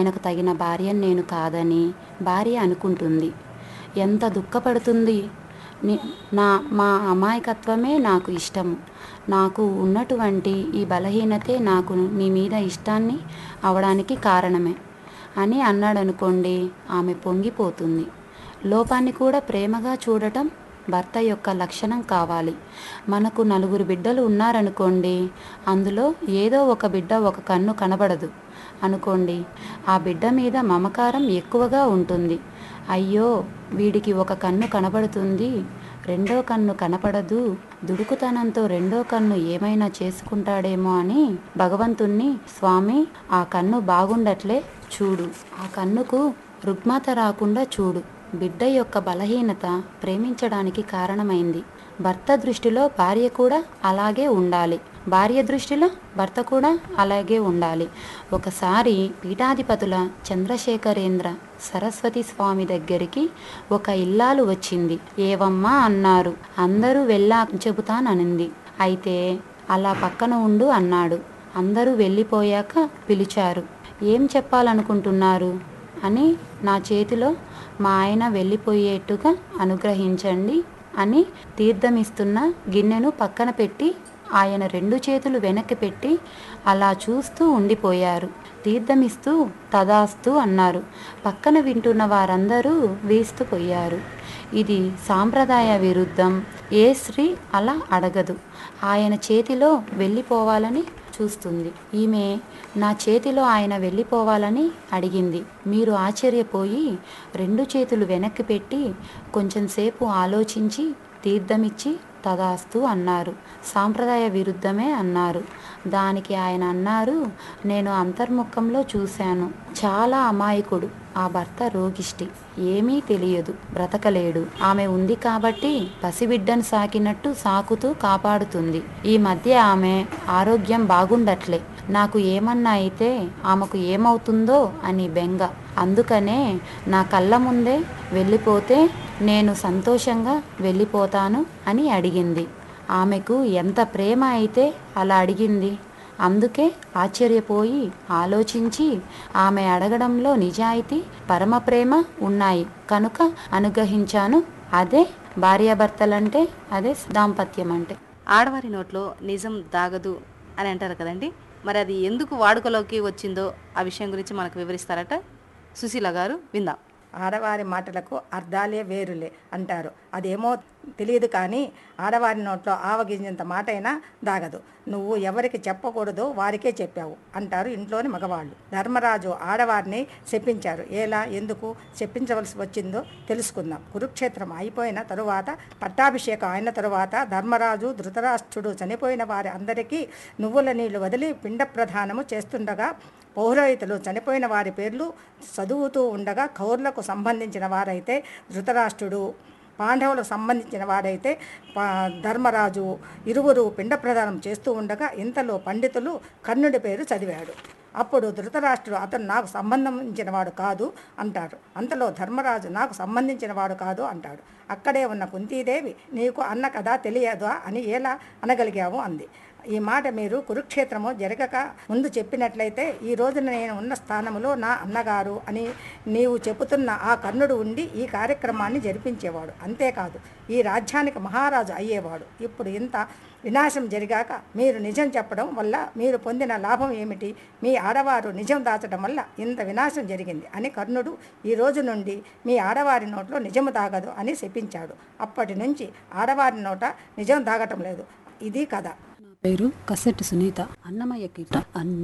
ఆయనకు తగిన భార్యను నేను కాదని భార్య అనుకుంటుంది ఎంత దుఃఖపడుతుంది ని- నా మా అమాయకత్వమే నాకు ఇష్టము నాకు ఉన్నటువంటి ఈ బలహీనతే నాకు నీ మీద ఇష్టాన్ని అవడానికి కారణమే అని అన్నాడనుకోండి ఆమె పొంగిపోతుంది లోపాన్ని కూడా ప్రేమగా చూడటం భర్త యొక్క లక్షణం కావాలి మనకు నలుగురు బిడ్డలు ఉన్నారనుకోండి అందులో ఏదో ఒక బిడ్డ ఒక కన్ను కనబడదు అనుకోండి ఆ బిడ్డ మీద మమకారం ఎక్కువగా ఉంటుంది అయ్యో వీడికి ఒక కన్ను కనబడుతుంది రెండో కన్ను కనపడదు దుడుకుతనంతో రెండో కన్ను ఏమైనా చేసుకుంటాడేమో అని భగవంతుణ్ణి స్వామి ఆ కన్ను బాగుండట్లే చూడు ఆ కన్నుకు రుగ్మత రాకుండా చూడు బిడ్డ యొక్క బలహీనత ప్రేమించడానికి కారణమైంది భర్త దృష్టిలో భార్య కూడా అలాగే ఉండాలి భార్య దృష్టిలో భర్త కూడా అలాగే ఉండాలి ఒకసారి పీఠాధిపతుల చంద్రశేఖరేంద్ర సరస్వతి స్వామి దగ్గరికి ఒక ఇల్లాలు వచ్చింది ఏవమ్మా అన్నారు అందరూ వెళ్ళా చెబుతాననింది అయితే అలా పక్కన ఉండు అన్నాడు అందరూ వెళ్ళిపోయాక పిలిచారు ఏం చెప్పాలనుకుంటున్నారు అని నా చేతిలో మా ఆయన వెళ్ళిపోయేట్టుగా అనుగ్రహించండి అని తీర్థమిస్తున్న గిన్నెను పక్కన పెట్టి ఆయన రెండు చేతులు వెనక్కి పెట్టి అలా చూస్తూ ఉండిపోయారు తీర్థమిస్తూ తదాస్తు అన్నారు పక్కన వింటున్న వారందరూ వీస్తూ పోయారు ఇది సాంప్రదాయ విరుద్ధం ఏ స్త్రీ అలా అడగదు ఆయన చేతిలో వెళ్ళిపోవాలని చూస్తుంది ఈమె నా చేతిలో ఆయన వెళ్ళిపోవాలని అడిగింది మీరు ఆశ్చర్యపోయి రెండు చేతులు వెనక్కి పెట్టి కొంచెం సేపు ఆలోచించి తీర్థమిచ్చి తదాస్తు అన్నారు సాంప్రదాయ విరుద్ధమే అన్నారు దానికి ఆయన అన్నారు నేను అంతర్ముఖంలో చూశాను చాలా అమాయకుడు ఆ భర్త రోగిష్టి ఏమీ తెలియదు బ్రతకలేడు ఆమె ఉంది కాబట్టి పసిబిడ్డను సాకినట్టు సాకుతూ కాపాడుతుంది ఈ మధ్య ఆమె ఆరోగ్యం బాగుండట్లే నాకు ఏమన్నా అయితే ఆమెకు ఏమవుతుందో అని బెంగ అందుకనే నా కళ్ళ ముందే వెళ్ళిపోతే నేను సంతోషంగా వెళ్ళిపోతాను అని అడిగింది ఆమెకు ఎంత ప్రేమ అయితే అలా అడిగింది అందుకే ఆశ్చర్యపోయి ఆలోచించి ఆమె అడగడంలో నిజాయితీ పరమ ప్రేమ ఉన్నాయి కనుక అనుగ్రహించాను అదే భార్యాభర్తలంటే అదే దాంపత్యం అంటే ఆడవారి నోట్లో నిజం దాగదు అని అంటారు కదండి మరి అది ఎందుకు వాడుకలోకి వచ్చిందో ఆ విషయం గురించి మనకు వివరిస్తారట సుశీల గారు విందాం ఆడవారి మాటలకు అర్థాలే వేరులే అంటారు అదేమో తెలియదు కానీ ఆడవారి నోట్లో ఆవగింజంత మాట అయినా దాగదు నువ్వు ఎవరికి చెప్పకూడదో వారికే చెప్పావు అంటారు ఇంట్లోని మగవాళ్ళు ధర్మరాజు ఆడవారిని చెప్పించారు ఎలా ఎందుకు చెప్పించవలసి వచ్చిందో తెలుసుకుందాం కురుక్షేత్రం అయిపోయిన తరువాత పట్టాభిషేకం అయిన తరువాత ధర్మరాజు ధృతరాష్ట్రుడు చనిపోయిన వారి అందరికీ నువ్వుల నీళ్లు వదిలి పిండ ప్రధానము చేస్తుండగా పౌరోహితులు చనిపోయిన వారి పేర్లు చదువుతూ ఉండగా కౌర్లకు సంబంధించిన వారైతే ధృతరాష్ట్రుడు పాండవులకు సంబంధించిన వాడైతే పా- ధర్మరాజు ఇరువురు పిండ ప్రదానం చేస్తూ ఉండగా ఇంతలో పండితులు కర్ణుడి పేరు చదివాడు అప్పుడు ధృతరాష్ట్రుడు అతను నాకు సంబంధించిన వాడు కాదు అంటాడు అంతలో ధర్మరాజు నాకు సంబంధించిన వాడు కాదు అంటాడు అక్కడే ఉన్న కుంతీదేవి నీకు అన్న కదా తెలియదా అని ఎలా అనగలిగావు అంది ఈ మాట మీరు కురుక్షేత్రము జరగక ముందు చెప్పినట్లయితే ఈ రోజున నేను ఉన్న స్థానంలో నా అన్నగారు అని నీవు చెబుతున్న ఆ కర్ణుడు ఉండి ఈ కార్యక్రమాన్ని జరిపించేవాడు అంతేకాదు ఈ రాజ్యానికి మహారాజు అయ్యేవాడు ఇప్పుడు ఇంత వినాశం జరిగాక మీరు నిజం చెప్పడం వల్ల మీరు పొందిన లాభం ఏమిటి మీ ఆడవారు నిజం దాచడం వల్ల ఇంత వినాశం జరిగింది అని కర్ణుడు ఈ రోజు నుండి మీ ఆడవారి నోట్లో నిజము దాగదు అని శపించాడు అప్పటి నుంచి ఆడవారి నోట నిజం దాగటం లేదు ఇది కథ నా పేరు కసెట్టి సునీత అన్నమయ్య కీర్త అన్